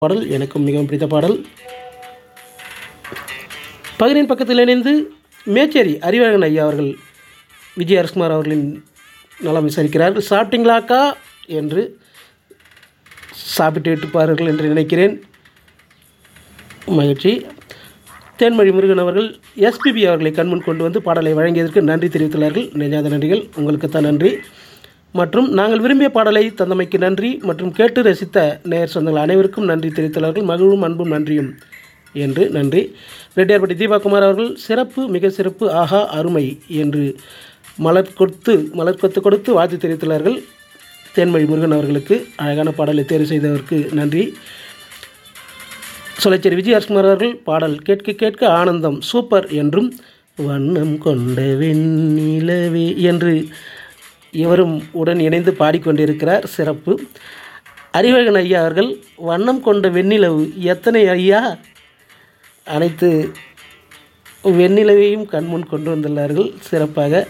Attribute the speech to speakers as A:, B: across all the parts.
A: பாடல் எனக்கும் மிகவும் பிடித்த பாடல் பகிரின் பக்கத்தில் இணைந்து மேச்சேரி அறிவழகன் ஐயா அவர்கள் விஜய் அரசுகுமார் அவர்களின் நலம் விசாரிக்கிறார்கள் சாப்பிட்டீங்களாக்கா என்று சாப்பிட்டு விட்டுப்பார்கள் என்று நினைக்கிறேன் மகிழ்ச்சி தேன்மொழி முருகன் அவர்கள் எஸ்பிபி அவர்களை கண்முன் கொண்டு வந்து பாடலை வழங்கியதற்கு நன்றி தெரிவித்துள்ளார்கள் நெஞ்சாத நன்றிகள் உங்களுக்குத்தான் நன்றி மற்றும் நாங்கள் விரும்பிய பாடலை தந்தமைக்கு நன்றி மற்றும் கேட்டு ரசித்த நேயர் சொந்தங்கள் அனைவருக்கும் நன்றி தெரிவித்துள்ளார்கள் மகிழும் அன்பும் நன்றியும் என்று நன்றி ரெட்டியார்பட்டி தீபாகுமார் அவர்கள் சிறப்பு மிக சிறப்பு ஆஹா அருமை என்று மலர் கொடுத்து மலர் கொத்து கொடுத்து வாழ்த்து தெரிவித்துள்ளார்கள் தேன்மொழி முருகன் அவர்களுக்கு அழகான பாடலை தேர்வு செய்ததற்கு நன்றி சொலைச்சேரி விஜய் அரசுமார் அவர்கள் பாடல் கேட்க கேட்க ஆனந்தம் சூப்பர் என்றும் வண்ணம் கொண்ட வெண்ணிலவே என்று இவரும் உடன் இணைந்து பாடிக்கொண்டிருக்கிறார் சிறப்பு அறிவழகன் ஐயா அவர்கள் வண்ணம் கொண்ட வெண்ணிலவு எத்தனை ஐயா அனைத்து வெண்ணிலவையும் கண்முன் கொண்டு வந்துள்ளார்கள் சிறப்பாக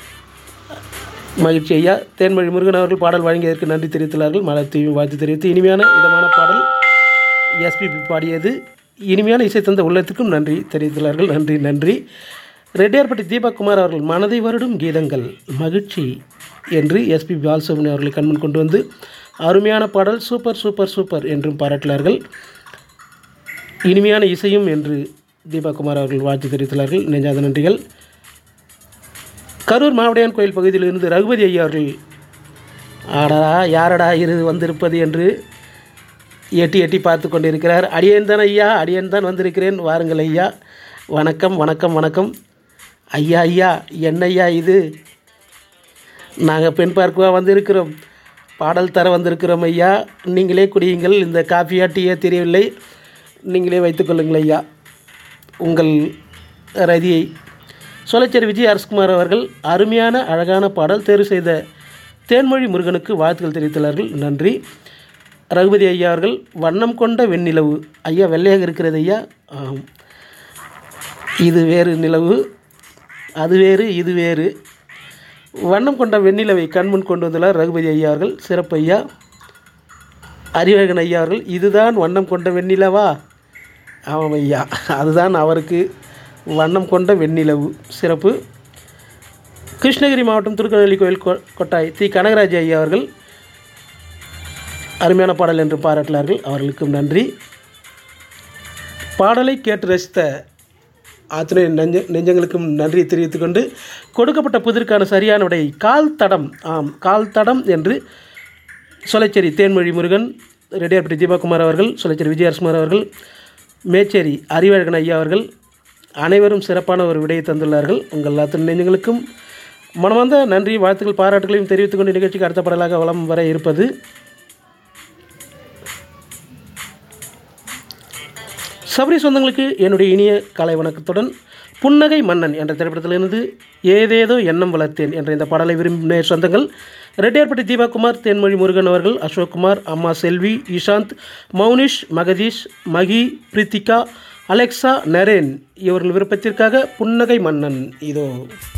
A: மகிழ்ச்சி ஐயா தேன்மொழி முருகன் அவர்கள் பாடல் வழங்கியதற்கு நன்றி தெரிவித்துள்ளார்கள் மலர்த்தீவும் வாழ்த்து தெரிவித்து இனிமையான இதமான பாடல் எஸ்பிபி பாடியது இனிமையான இசை தந்த உள்ளத்துக்கும் நன்றி தெரிவித்துள்ளார்கள் நன்றி நன்றி ரெட்டியார்பட்டி தீபக்குமார் அவர்கள் மனதை வருடும் கீதங்கள் மகிழ்ச்சி என்று எஸ்பி பாலசுப்ரமணியம் அவர்களை கண்முன் கொண்டு வந்து அருமையான பாடல் சூப்பர் சூப்பர் சூப்பர் என்றும் பாராட்டினார்கள் இனிமையான இசையும் என்று தீபக்குமார் அவர்கள் வாழ்த்து தெரிவித்துள்ளார்கள் நெஞ்சாத நன்றிகள் கரூர் மாவடையான் கோயில் பகுதியில் இருந்து ரகுபதி ஐயா அவர்கள் ஆடா யாரடா இரு வந்திருப்பது என்று எட்டி எட்டி பார்த்து கொண்டிருக்கிறார் அடியேன் தான் ஐயா அடியேன் தான் வந்திருக்கிறேன் வாருங்கள் ஐயா வணக்கம் வணக்கம் வணக்கம் ஐயா ஐயா என்ன ஐயா இது நாங்கள் பெண் பார்க்கவா வந்திருக்கிறோம் பாடல் தர வந்திருக்கிறோம் ஐயா நீங்களே குடியுங்கள் இந்த காஃபியா டீயா தெரியவில்லை நீங்களே வைத்துக்கொள்ளுங்கள் ஐயா உங்கள் ரதியை சோலைச்சேரி விஜய் அரசுகுமார் அவர்கள் அருமையான அழகான பாடல் தேர்வு செய்த தேன்மொழி முருகனுக்கு வாழ்த்துக்கள் தெரிவித்துள்ளார்கள் நன்றி ரகுபதி ஐயா அவர்கள் வண்ணம் கொண்ட வெண்ணிலவு ஐயா வெள்ளையாக இருக்கிறது ஐயா ஆம் இது வேறு நிலவு அது வேறு இது வேறு வண்ணம் கொண்ட வெண்ணிலவை கண்முன் கொண்டு வந்துள்ளார் ரகுபதி ஐயா அவர்கள் சிறப்பு ஐயா அறிவழகன் ஐயா அவர்கள் இதுதான் வண்ணம் கொண்ட வெண்ணிலவா ஆமாம் ஐயா அதுதான் அவருக்கு வண்ணம் கொண்ட வெண்ணிலவு சிறப்பு கிருஷ்ணகிரி மாவட்டம் திருக்கநெல்லி கோயில் கொ கொட்டாய் தி கனகராஜ் ஐயா அவர்கள் அருமையான பாடல் என்று பாராட்டினார்கள் அவர்களுக்கும் நன்றி பாடலை கேட்டு ரசித்த அத்தனை நெஞ்ச நெஞ்சங்களுக்கும் நன்றி தெரிவித்துக்கொண்டு கொடுக்கப்பட்ட புதிருக்கான சரியான விடை கால் தடம் ஆம் கால் தடம் என்று சொலைச்சேரி தேன்மொழி முருகன் ரெட்டியார்பட்டி தீபகுமார் அவர்கள் சொலைச்சேரி விஜயரசுமார் அவர்கள் மேச்சேரி அறிவழகன் ஐயா அவர்கள் அனைவரும் சிறப்பான ஒரு விடையை தந்துள்ளார்கள் உங்கள் அத்தனை நெஞ்சங்களுக்கும் மனமார்ந்த நன்றி வாழ்த்துக்கள் பாராட்டுகளையும் தெரிவித்துக் கொண்டு நிகழ்ச்சிக்கு அடுத்த பாடலாக வளம் வர இருப்பது சபரி சொந்தங்களுக்கு என்னுடைய இனிய காலை வணக்கத்துடன் புன்னகை மன்னன் என்ற திரைப்படத்திலிருந்து ஏதேதோ எண்ணம் வளர்த்தேன் என்ற இந்த பாடலை விரும்பின சொந்தங்கள் ரெட்டியார்பட்டி தீபாகுமார் தேன்மொழி முருகன் அவர்கள் அசோக்குமார் அம்மா செல்வி இஷாந்த் மௌனிஷ் மகதீஷ் மகி பிரித்திகா அலெக்சா நரேன் இவர்கள் விருப்பத்திற்காக புன்னகை மன்னன் இதோ